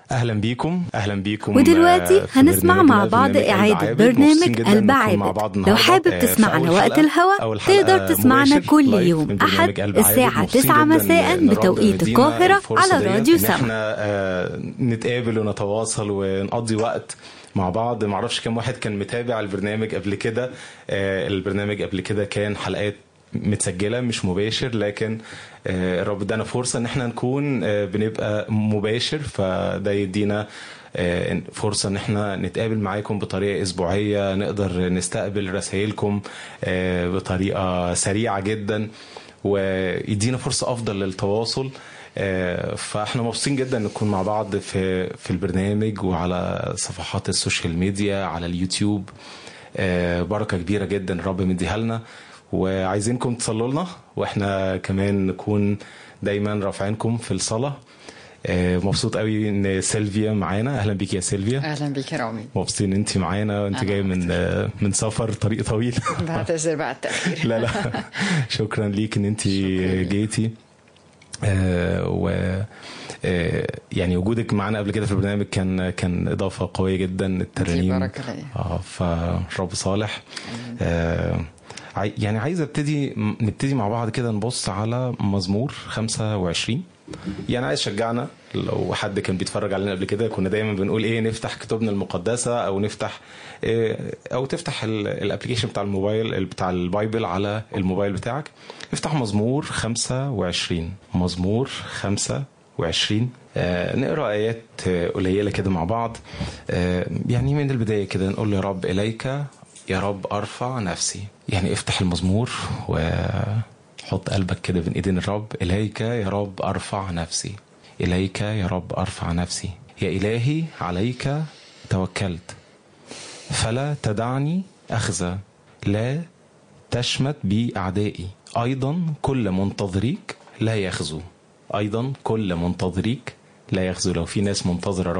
اهلا بيكم اهلا بيكم ودلوقتي آه، في هنسمع مع برنامجنا بعض برنامج إعادة قلب عابد. برنامج مبسوطين جداً قلب نكون مع عابد. بعض لو النهاردة. حابب آه، في تسمعنا أول وقت حلقة- الهوا أول حلقة تقدر تسمعنا مباشر كل لايف يوم من برنامج أحد قلب عابد. الساعة مبسوطين 9 جداً مساء إن الرب بتوقيت مدينا القاهرة الفرصة على ديت راديو إن سما احنا آه، نتقابل ونتواصل ونقضي وقت مع بعض معرفش كم واحد كان متابع البرنامج قبل كده آه، البرنامج قبل كده كان حلقات متسجله مش مباشر لكن آه، الرب ادانا فرصه ان احنا نكون آه، بنبقى مباشر فده يدينا آه، فرصه ان احنا نتقابل معاكم بطريقه اسبوعيه نقدر نستقبل رسائلكم آه، بطريقه سريعه جدا ويدينا فرصه افضل للتواصل آه، فاحنا مبسوطين جدا نكون مع بعض في في البرنامج وعلى صفحات السوشيال ميديا على اليوتيوب آه، بركه كبيره جدا الرب مديها لنا وعايزينكم تصلوا لنا واحنا كمان نكون دايما رافعينكم في الصلاه آه، مبسوط قوي ان سيلفيا معانا اهلا بيك يا سيلفيا اهلا بيك يا رامي مبسوطين ان انت معانا وانت أنا جايه من آه، من سفر طريق طويل بعتذر بعد التاخير لا لا شكرا ليك ان انت شكراً. جيتي آه و آه يعني وجودك معانا قبل كده في البرنامج كان كان اضافه قويه جدا الترانيم بركة ليا. اه فرب صالح آه عاي- يعني عايز ابتدي م- نبتدي مع بعض كده نبص على مزمور 25 يعني عايز شجعنا لو حد كان بيتفرج علينا قبل كده كنا دايما بنقول ايه نفتح كتبنا المقدسه او نفتح إيه او تفتح الابلكيشن بتاع الموبايل بتاع البايبل على الموبايل بتاعك افتح مزمور 25 مزمور 25 آه نقرا ايات آه، قليله كده مع بعض آه يعني من البدايه كده نقول يا رب اليك يا رب ارفع نفسي يعني افتح المزمور وحط قلبك كده بين ايدين الرب اليك يا رب ارفع نفسي اليك يا رب ارفع نفسي يا الهي عليك توكلت فلا تدعني اخزى لا تشمت بي اعدائي ايضا كل منتظريك لا يخزو ايضا كل منتظريك لا يخزو لو في ناس منتظره